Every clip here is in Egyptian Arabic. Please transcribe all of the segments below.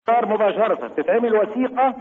صار مباشرة تتعمل وثيقة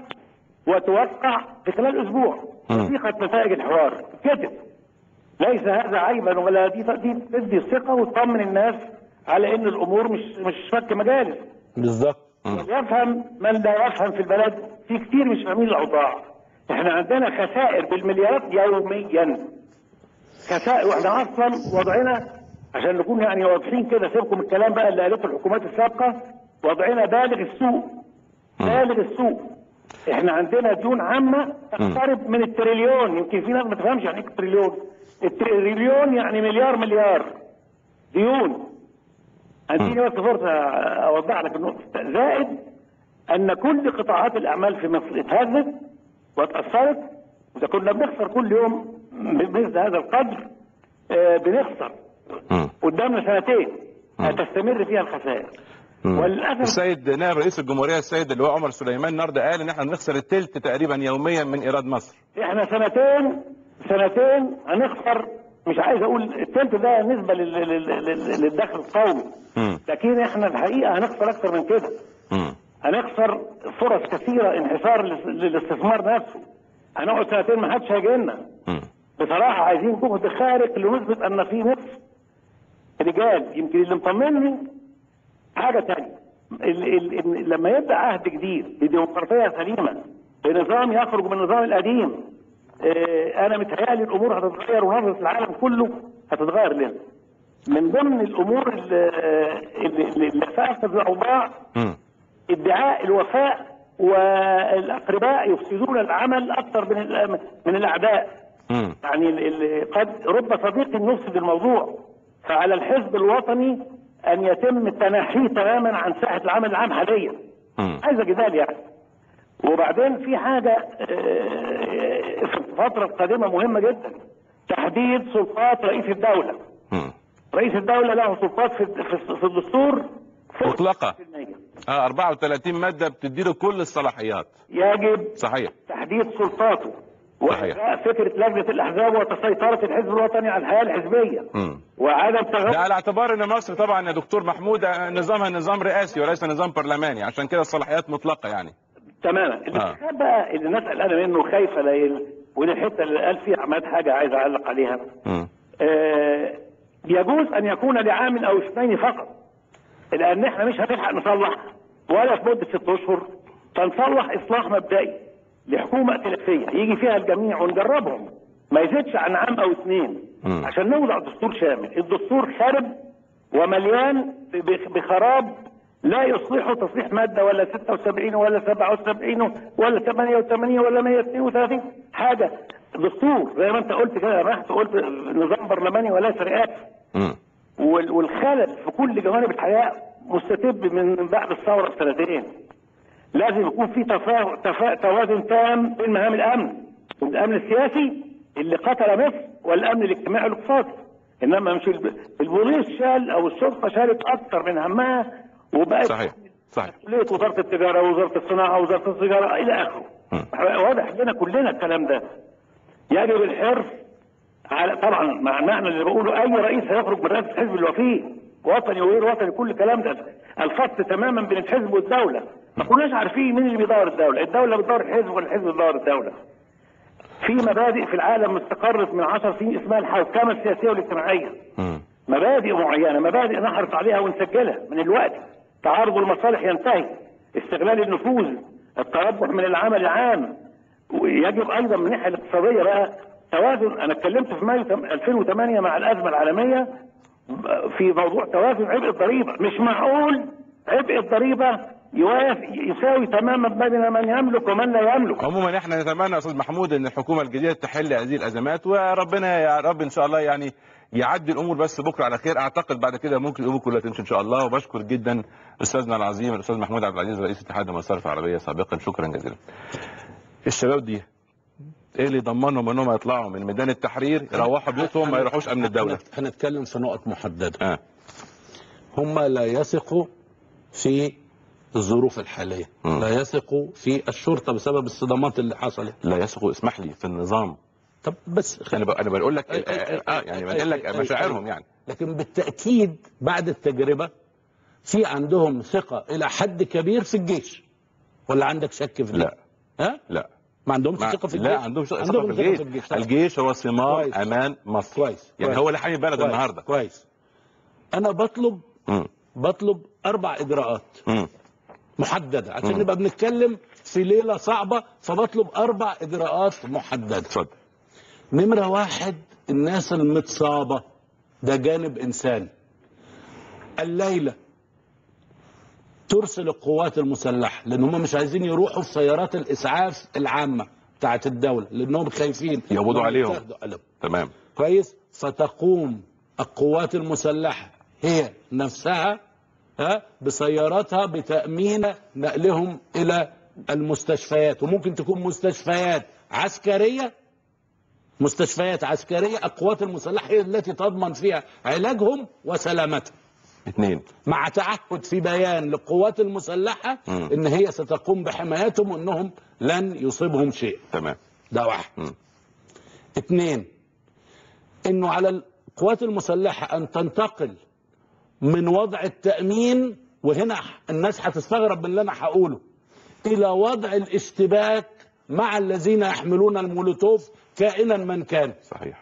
وتوقع في خلال أسبوع مم. وثيقة نتائج الحوار كتب ليس هذا عيبا ولا دي دي تدي الثقة وتطمن الناس على إن الأمور مش مش فك مجالس بالظبط يفهم من لا يفهم في البلد في كتير مش فاهمين الأوضاع احنا عندنا خسائر بالمليارات يوميا خسائر واحنا اصلا وضعنا عشان نكون يعني واضحين كده سيبكم الكلام بقى اللي قالته الحكومات السابقه وضعنا بالغ السوء بالغ السوء احنا عندنا ديون عامه تقترب من التريليون يمكن في ناس ما تفهمش يعني ايه التريليون التريليون يعني مليار مليار ديون اديني بس فرصه اوضح لك النقطه زائد ان كل قطاعات الاعمال في مصر اتهزت واتاثرت واذا كنا بنخسر كل يوم بمثل هذا القدر آه، بنخسر مم. قدامنا سنتين هتستمر فيها الخسائر مم. وللاسف السيد نائب رئيس الجمهوريه السيد اللي هو عمر سليمان النهارده قال ان احنا بنخسر الثلث تقريبا يوميا من ايراد مصر احنا سنتين سنتين هنخسر مش عايز اقول الثلث ده نسبه لل- لل- لل- للدخل القومي مم. لكن احنا الحقيقه هنخسر اكثر من كده مم. هنخسر فرص كثيره انحسار للاس- للاستثمار نفسه هنقعد سنتين ما حدش هيجي لنا مم. بصراحه عايزين جهد خارق لنثبت ان في مصر رجال يمكن اللي مطمني حاجه ثانيه ال ال ال لما يبدا عهد جديد بديمقراطيه سليمه بنظام يخرج من النظام القديم آه انا متهيألي الامور هتتغير ونظره العالم كله هتتغير لنا من ضمن الامور اللي اللي اللي فاسد الاوضاع مم. ادعاء الوفاء والاقرباء يفسدون العمل اكثر من ال- من الاعداء مم. يعني ال- ال- قد رب صديق يفسد الموضوع فعلى الحزب الوطني ان يتم تنحيه تماما عن ساحه العمل العام حاليا مم. عايزه جدال يعني وبعدين في حاجه آه، في الفتره القادمه مهمه جدا تحديد سلطات رئيس الدوله مم. رئيس الدوله له سلطات في في- في الدستور فوق مطلقه 60%. اه 34 ماده بتديله كل الصلاحيات يجب صحيح تحديد سلطاته صحيح. وإلغاء فكره لجنه الاحزاب وتسيطره الحزب الوطني على الحياه الحزبيه مم. وعدم ده تغير على اعتبار ان مصر طبعا يا دكتور محمود آه، نظامها نظام رئاسي وليس نظام برلماني عشان كده الصلاحيات مطلقه يعني تماما الانتخاب بقى اللي الناس قلقانه منه خايفه لا يل... ودي الحته اللي قال فيها عماد حاجه عايز اعلق عليها مم. آه يجوز ان يكون لعام او اثنين فقط لان احنا مش هنلحق نصلح ولا في مده ست اشهر فنصلح اصلاح مبدئي لحكومه ائتلافيه يجي فيها الجميع ونجربهم ما يزيدش عن عام او اثنين مم. عشان نوضع دستور شامل الدستور خرب ومليان ب- بخراب لا يصلحه تصليح ماده ولا 76 ولا 77 ولا 88 ولا 132 حاجه دستور زي ما انت قلت كده رحت قلت نظام برلماني وليس رئاسي مم. وال- والخلل في كل جوانب الحياه مستتب من بعد الثوره بسنتين لازم يكون في تفا... تفا... توازن تام بين مهام الامن الامن السياسي اللي قتل مصر والامن الاجتماعي والاقتصادي انما مش الب... البوليس شال او الشرطه شالت اكثر من همها وبقت صحيح صحيح مسؤوليه وزاره التجاره ووزاره الصناعه ووزاره التجاره الى اخره مم. واضح لنا كلنا الكلام ده يجب الحرص على طبعا مع المعنى اللي بقوله اي رئيس هيخرج من رئاسه الحزب الوفي وطني وغير وطني كل الكلام ده الفصل تماما بين الحزب والدوله ما كناش عارفين مين اللي بيدور الدوله الدوله بتدور الحزب ولا الحزب بيدور الدوله في مبادئ في العالم استقرت من عشر سنين اسمها الحوكمه السياسيه والاجتماعيه مم. مبادئ معينه مبادئ نحرص عليها ونسجلها من الوقت تعارض المصالح ينتهي استغلال النفوذ التربح من العمل العام ويجب ايضا من الناحيه الاقتصاديه بقى توازن انا اتكلمت في مايو 2008 مع الازمه العالميه في موضوع توازن عبء الضريبه مش معقول عبء الضريبه يوافق يساوي تماما بين من يملك ومن لا يملك عموما احنا نتمنى يا استاذ محمود ان الحكومه الجديده تحل هذه الازمات وربنا يا رب ان شاء الله يعني يعدي الامور بس بكره على خير اعتقد بعد كده ممكن الامور كلها تمشي ان شاء الله وبشكر جدا استاذنا العظيم الاستاذ محمود عبد العزيز رئيس اتحاد المصارف العربيه سابقا شكرا جزيلا. الشباب دي ايه اللي يضمنهم انهم يطلعوا من ميدان التحرير يروحوا بيوتهم ما يروحوش امن الدوله؟ هن- هنتكلم في نقط محدده اه هم لا يثقوا في الظروف الحاليه مم. لا يثقوا في الشرطه بسبب الصدمات اللي حصلت لا يثقوا اسمح لي في النظام طب بس انا ب- انا بقول لك أي- أي- اه يعني بنقل لك أي- أي- مشاعرهم يعني لكن بالتاكيد بعد التجربه في عندهم ثقه الى حد كبير في الجيش ولا عندك شك في دي؟ لا ها لا ما عندهمش ما- ثقه في الجيش لا عندهم ثقه عندهم في الجيش طبعا. الجيش هو صمام كويس. امان مصر كويس يعني كويس. هو اللي حامي البلد كويس. النهارده كويس انا بطلب مم. بطلب اربع اجراءات مم. محدده عشان مم. نبقى بنتكلم في ليله صعبه فبطلب اربع اجراءات محدده اتفضل نمره واحد الناس المتصابه ده جانب انساني الليله ترسل القوات المسلحه لان هم مش عايزين يروحوا في سيارات الاسعاف العامه بتاعت الدوله لانهم خايفين يقبضوا إنهم عليهم. يتاخدوا عليهم. تمام كويس فتقوم القوات المسلحة هي نفسها ها بسياراتها بتأمين نقلهم إلى المستشفيات وممكن تكون مستشفيات عسكرية مستشفيات عسكرية القوات المسلحة هي التي تضمن فيها علاجهم وسلامتهم اثنين مع تعهد في بيان للقوات المسلحة مم. إن هي ستقوم بحمايتهم وإنهم لن يصيبهم شيء تمام ده واحد مم. اثنين انه على القوات المسلحه ان تنتقل من وضع التامين وهنا الناس هتستغرب من اللي انا هقوله الى وضع الاشتباك مع الذين يحملون المولوتوف كائنا من كان صحيح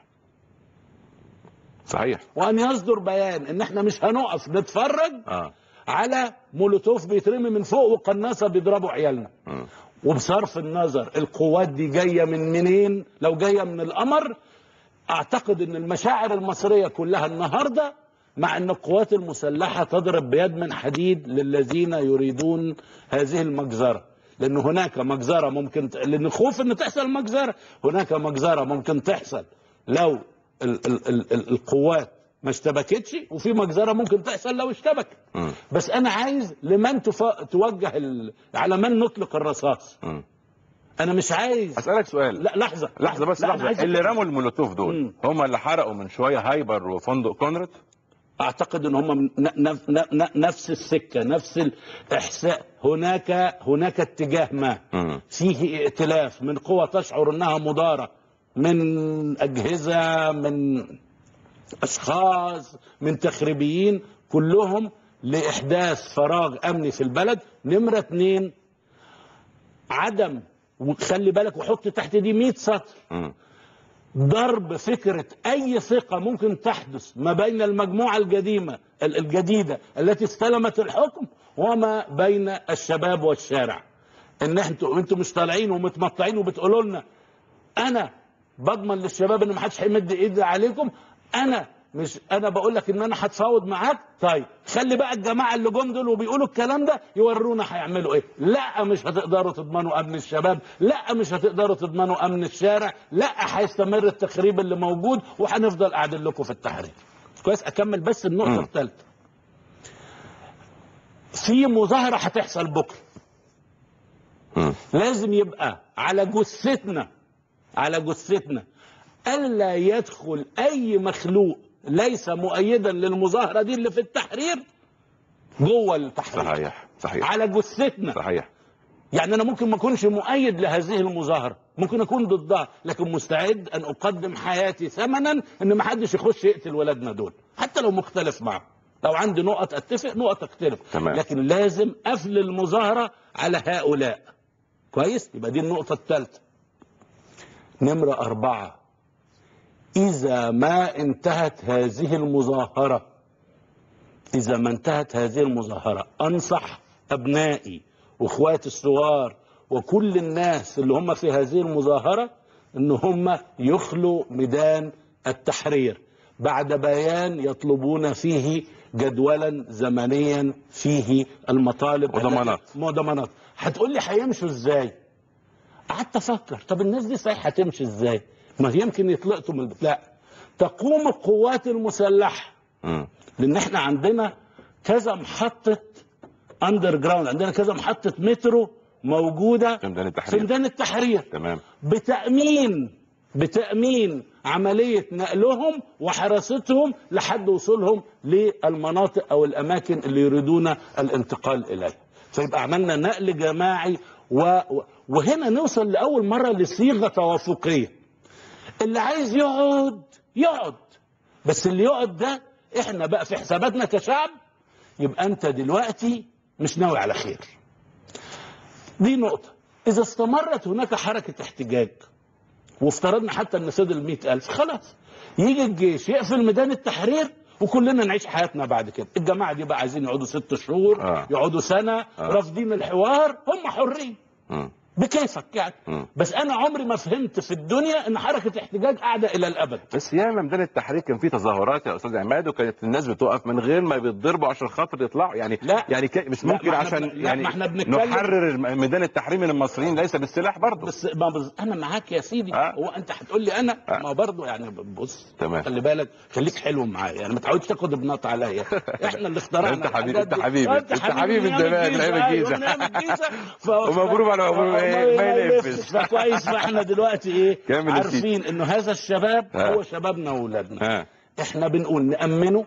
صحيح وان يصدر بيان ان احنا مش هنقف نتفرج اه على مولوتوف بيترمي من فوق وقناصه بيضربوا عيالنا مم. وبصرف النظر القوات دي جايه من منين لو جايه من القمر اعتقد ان المشاعر المصريه كلها النهارده مع ان القوات المسلحه تضرب بيد من حديد للذين يريدون هذه المجزره لان هناك مجزره ممكن ت... لان خوف ان تحصل مجزره هناك مجزره ممكن تحصل لو ال... ال... ال... ال... القوات ما اشتبكتش وفي مجزره ممكن تحصل لو اشتبكت مم. بس انا عايز لمن تف... توجه ال... على من نطلق الرصاص مم. انا مش عايز اسالك سؤال لا لحظه لحظه بس لا، أنا عايز لحظه اللي أفهم. رموا المولوتوف دول مم. هم اللي حرقوا من شويه هايبر وفندق كونراد اعتقد ان هم ن- ن- ن- نفس السكه نفس الاحساء هناك هناك اتجاه ما مم. فيه ائتلاف من قوى تشعر انها مداره من اجهزه من اشخاص من تخريبيين كلهم لاحداث فراغ امني في البلد نمره اتنين عدم وخلي بالك وحط تحت دي 100 سطر مم. ضرب فكرة أي ثقة ممكن تحدث ما بين المجموعة القديمة ال- الجديدة التي استلمت الحكم وما بين الشباب والشارع إن أنتوا أنتوا مش طالعين ومتمطعين وبتقولوا لنا أنا بضمن للشباب إن ما حدش هيمد إيدي عليكم أنا مش انا بقول لك ان انا هتفاوض معاك طيب خلي بقى الجماعه اللي جم دول وبيقولوا الكلام ده يورونا هيعملوا ايه لا مش هتقدروا تضمنوا امن الشباب لا مش هتقدروا تضمنوا امن الشارع لا هيستمر التخريب اللي موجود وهنفضل قاعدين لكم في التحرير كويس اكمل بس النقطه مم. الثالثه في مظاهره هتحصل بكره مم. لازم يبقى على جثتنا على جثتنا الا يدخل اي مخلوق ليس مؤيدا للمظاهره دي اللي في التحرير جوه التحرير صحيح صحيح على جثتنا صحيح يعني انا ممكن ما اكونش مؤيد لهذه المظاهره ممكن اكون ضدها لكن مستعد ان اقدم حياتي ثمنا ان ما حدش يخش يقتل ولادنا دول حتى لو مختلف معه لو عندي نقط اتفق نقط اختلف تمام. لكن لازم قفل المظاهره على هؤلاء كويس يبقى دي النقطه الثالثه نمره اربعه اذا ما انتهت هذه المظاهره إذا ما انتهت هذه المظاهرة أنصح أبنائي وإخواتي الصغار وكل الناس اللي هم في هذه المظاهرة إن هم يخلوا ميدان التحرير بعد بيان يطلبون فيه جدولا زمنيا فيه المطالب وضمانات. التي- وضمانات هتقول لي هيمشوا ازاي قعدت افكر طب الناس دي صحيح هتمشي ازاي ما يمكن يطلقوا من البيت. لا تقوم القوات المسلحه مم. لان احنا عندنا كذا محطه اندر جراوند عندنا كذا محطه مترو موجوده في ميدان في التحرير ميدان التحرير تمام بتامين بتامين عمليه نقلهم وحراستهم لحد وصولهم للمناطق او الاماكن اللي يريدون الانتقال اليها فيبقى عملنا نقل جماعي و... و- وهنا نوصل لاول مره لصيغه توافقيه اللي عايز يقعد يقعد بس اللي يقعد ده احنا بقى في حساباتنا كشعب يبقى انت دلوقتي مش ناوي على خير دي نقطة إذا استمرت هناك حركة احتجاج وافترضنا حتى ان صدر المئة ألف خلاص يجي الجيش يقفل ميدان التحرير وكلنا نعيش حياتنا بعد كده الجماعة دي بقى عايزين يقعدوا ست شهور آه. يقعدوا سنة آه. رافضين الحوار هم حرين مم. بكيفك يعني مم. بس انا عمري ما فهمت في الدنيا ان حركة احتجاج قاعدة الى الابد بس ياما ميدان التحرير كان فيه تظاهرات يا استاذ عماد وكانت الناس بتقف من غير ما بيتضربوا عشان خاطر يطلعوا يعني لا. يعني ك... مش لا، ممكن ما احنا عشان بن- لا، يعني ما احنا بنتكلم- نحرر الم- ميدان التحرير من المصريين ليس بالسلاح برضه بس ما بز... انا معاك يا سيدي آه. هو انت هتقول لي انا آه. ما برضه يعني بص تمام. خلي بالك خليك حلو معايا يعني ما تعودش تاخد بنط عليا احنا اللي اخترعنا أنت حبيبي، الحاجات أنت دي. حبيبي، آه، أنت حبيبي من زمان، الجيزة، لعيب الجيزة. أيوة، من أيام الجيزة ف... ومبروك على مبروك، آه، إيه، ما ما يلفش. يلفش. فكويس فاحنا دلوقتي ايه كمل يا سيدي. عارفين انه هذا الشباب آه. هو شبابنا واولادنا ها احنا بنقول نأمنه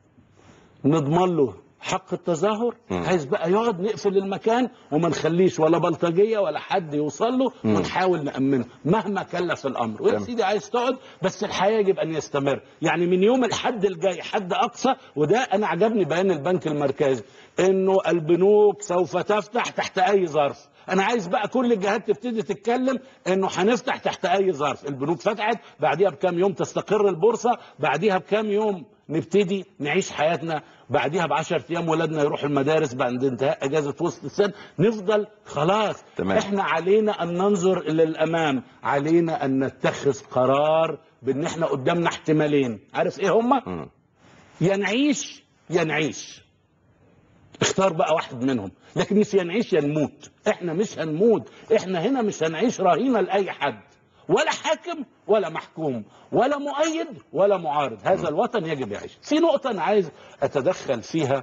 نضمن له حق التظاهر مم. عايز بقى يقعد نقفل المكان وما نخليش ولا بلطجيه ولا حد يوصل له مم. ونحاول نأمنه مهما كلف الامر ويا تمام. سيدي عايز تقعد بس الحياه يجب ان يستمر يعني من يوم الحد الجاي حد اقصى وده انا عجبني بيان البنك المركزي انه البنوك سوف تفتح تحت اي ظرف انا عايز بقى كل الجهات تبتدي تتكلم انه هنفتح تحت اي ظرف البنوك فتحت بعديها بكام يوم تستقر البورصه بعديها بكام يوم نبتدي نعيش حياتنا بعديها ب 10 ايام ولادنا يروحوا المدارس بعد انتهاء اجازه وسط السنه نفضل خلاص تمام. احنا علينا ان ننظر الى الامام علينا ان نتخذ قرار بان احنا قدامنا احتمالين عارف ايه هما مم. يا نعيش يا نعيش اختار بقى واحد منهم لكن مش يا نعيش يا نموت احنا مش هنموت احنا هنا مش هنعيش رهينة لأي حد ولا حاكم ولا محكوم ولا مؤيد ولا معارض هذا الوطن يجب يعيش في نقطة أنا عايز أتدخل فيها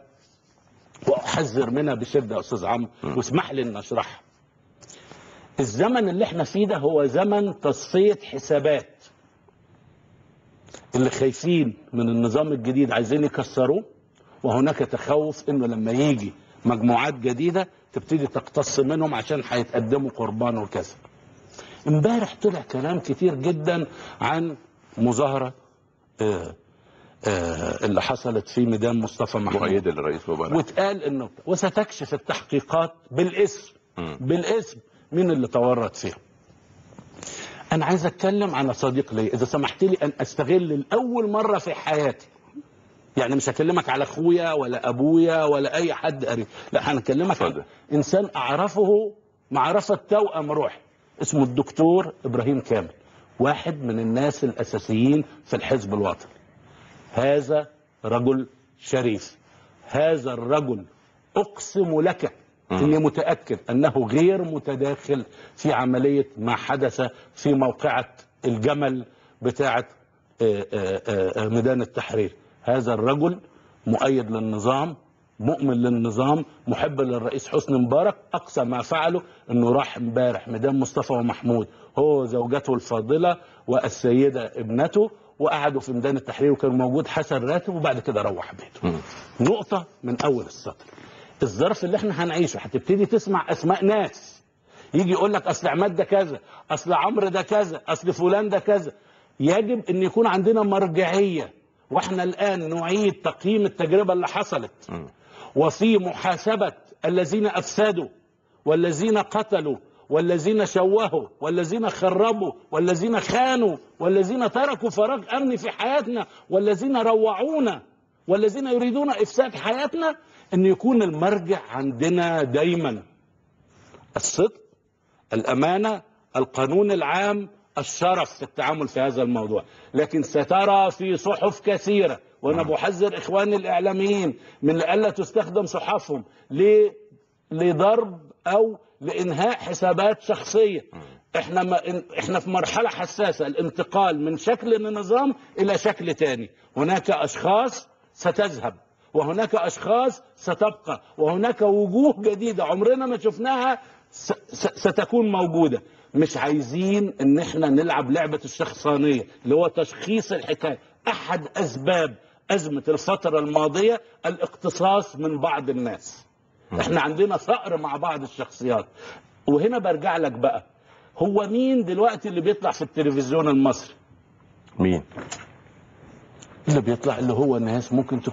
وأحذر منها بشدة يا أستاذ عمرو واسمح لي أن أشرحها الزمن اللي احنا فيه ده هو زمن تصفية حسابات اللي خايفين من النظام الجديد عايزين يكسروه وهناك تخوف انه لما يجي مجموعات جديده تبتدي تقتص منهم عشان هيتقدموا قربان وكذا. امبارح طلع كلام كتير جدا عن مظاهره آه، آه، اللي حصلت في ميدان مصطفى محمود مؤيد للرئيس مبارك واتقال انه وستكشف التحقيقات بالاسم مم. بالاسم مين اللي تورط فيها انا عايز اتكلم عن صديق لي اذا سمحت لي ان استغل لاول مره في حياتي يعني مش هكلمك على اخويا ولا ابويا ولا اي حد قريب لا هنكلمك اتفضل. عن انسان اعرفه معرفه توأم روحي اسمه الدكتور ابراهيم كامل واحد من الناس الاساسيين في الحزب الوطني هذا رجل شريف هذا الرجل اقسم لك مم. اني متاكد انه غير متداخل في عمليه ما حدث في موقعه الجمل بتاعه آه، آه، آه، ميدان التحرير هذا الرجل مؤيد للنظام مؤمن للنظام محب للرئيس حسني مبارك اقصى ما فعله انه راح امبارح ميدان مصطفى ومحمود هو وزوجته الفاضله والسيده ابنته وقعدوا في ميدان التحرير وكان موجود حسن راتب وبعد كده روح بيته مم. نقطة من أول السطر الظرف اللي احنا هنعيشه هتبتدي تسمع أسماء ناس يجي يقول لك أصل عماد ده كذا أصل عمرو ده كذا أصل فلان ده كذا يجب أن يكون عندنا مرجعية واحنا الآن نعيد تقييم التجربة اللي حصلت مم. وفي محاسبة الذين أفسدوا والذين قتلوا والذين شوهوا والذين خربوا والذين خانوا والذين تركوا فراغ أمني في حياتنا والذين روعونا والذين يريدون إفساد حياتنا أن يكون المرجع عندنا دايما الصدق الأمانة القانون العام الشرف في التعامل في هذا الموضوع لكن سترى في صحف كثيرة وأنا بحذر إخواني الإعلاميين من ألا تستخدم صحفهم ل- لضرب أو لإنهاء حسابات شخصية احنا ما احنا في مرحله حساسه الانتقال من شكل نظام الى شكل تاني هناك اشخاص ستذهب وهناك اشخاص ستبقى وهناك وجوه جديده عمرنا ما شفناها س- س- ستكون موجوده مش عايزين ان احنا نلعب لعبه الشخصانيه اللي هو تشخيص الحكايه احد اسباب ازمه الفتره الماضيه الاقتصاص من بعض الناس احنا عندنا ثأر مع بعض الشخصيات وهنا برجع لك بقى هو مين دلوقتي اللي بيطلع في التلفزيون المصري مين اللي بيطلع اللي هو ناس ممكن تكون